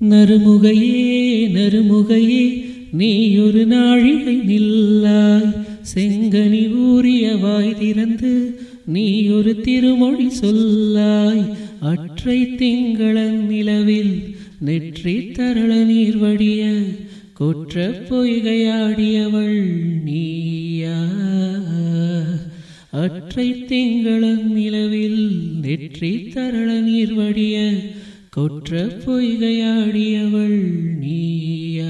நறுமுகையே நறுமுகையே நீ ஒரு நாழிகை நில்லாய் செங்கனி ஊறிய வாய் திறந்து நீ ஒரு திருமொழி சொல்லாய் அற்றை திங்களன் நிலவில் நெற்றி தரள நீர் வடிய கொற்ற பொய்கையாடியவள் நீயா அற்றை திங்களன் நிலவில் நெற்றி தரள நீர் வடிய கொற்ற பொய்கையாடியவள் நீயா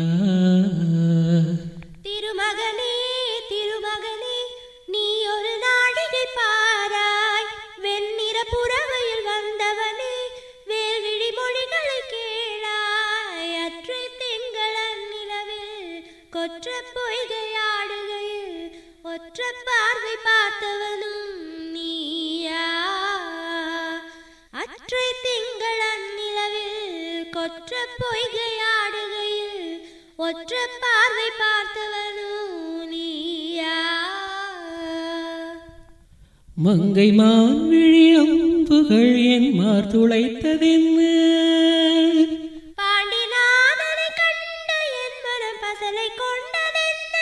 திருமகனே திருமகனே நீ ஒரு நாடிகை பாராய் வெண்ணிற புறவையில் வந்தவனே வேல்விழி மொழிகளை கேளாய் அற்றை திங்களன் நிலவில் கொற்ற பொய்கையாடுகையில் ஒற்ற பார்வை பார்த்தவனும் நீயா அற்றை திங்களன் நிலவில் கொற்ற பொய்கையாடுகையில் ஒற்ற பார்வை பார்த்தவனும் நீயா மங்கை மான் விழி அம்புகள் என் மார் துளைத்ததென்ன பாண்டிநாதனை கண்ட என் மனம் பசலை கொண்டதென்ன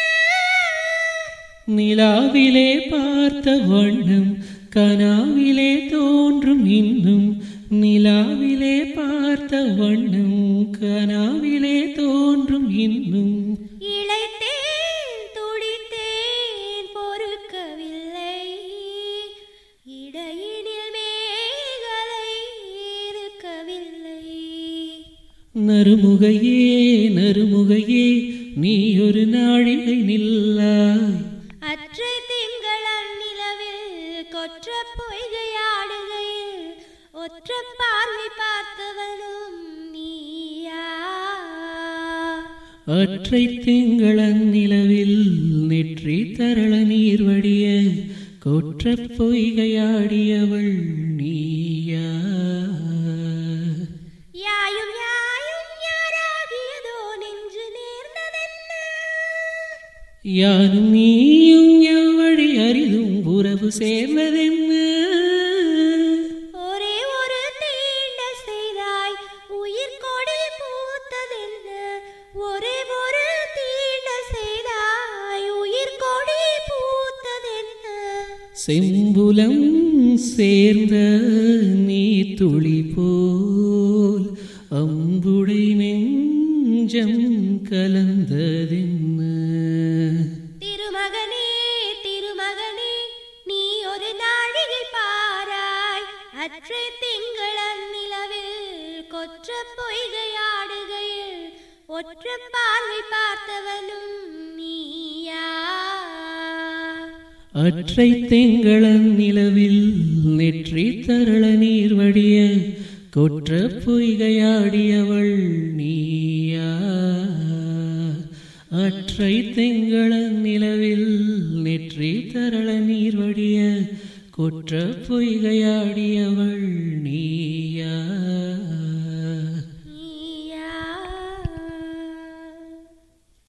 நிலாவிலே பார்த்த வண்ணம் கனாவிலே தோன்றும் இன்னும் நிலாவிலே பார்த்த வண்ணம் கனாவிலே தோன்றும் இன்னும் இளைத்தேன் துடித்தேன் பொறுக்கவில்லை இடையினில் மேகலை இருக்கவில்லை நறுமுகையே நறுமுகையே நீ ஒரு நாழிகை நில்லாய் அற்றை திங்களன் நிலவில் கொற்ற பொய்கையாடுகையில் ஒற்ற பார்வை பார்த்தவனும் நீயா அற்றை திங்களன் நிலவில் நெற்றி தரள நீர் வடிய கொற்ற பொய்கையாடியவள் நீயா யாயும் யாயும் யாராகியதோ நெஞ்சு நேர்ந்ததென்ன யானும் நீயும் எவ்வழி அரிதும் உறவு சேர்ந்ததென்ன ஒரே ஒரு தீண்டல் செய்தாய் உயிர் கொடி பூத்ததென்ன ஒரே ஒரு தீண்டல் செய்தாய் உயிர் கொடி பூத்ததென்ன செம்புலம் சேர்ந்த நீ துளி போல் அம்புடை நெஞ்சம் கலந்ததென்ன திருமகனே திருமகனே நீ ஒரு நாழிகை பாராய் அற்றை திங்களன் நிலவில் கொற்ற பொய்கையாடுகையில் ஒற்ற பார்வை பார்த்தவனும் நீயா அற்றை திங்களன் நிலவில் நெற்றி தரள நீர் வடிய கொற்ற பொய்கையாடியவள் நீயா அற்றை திங்களன் நிலவில் நெற்றி தரள நீர் வடிய கொற்ற பொய்கையாடியவள் நீயா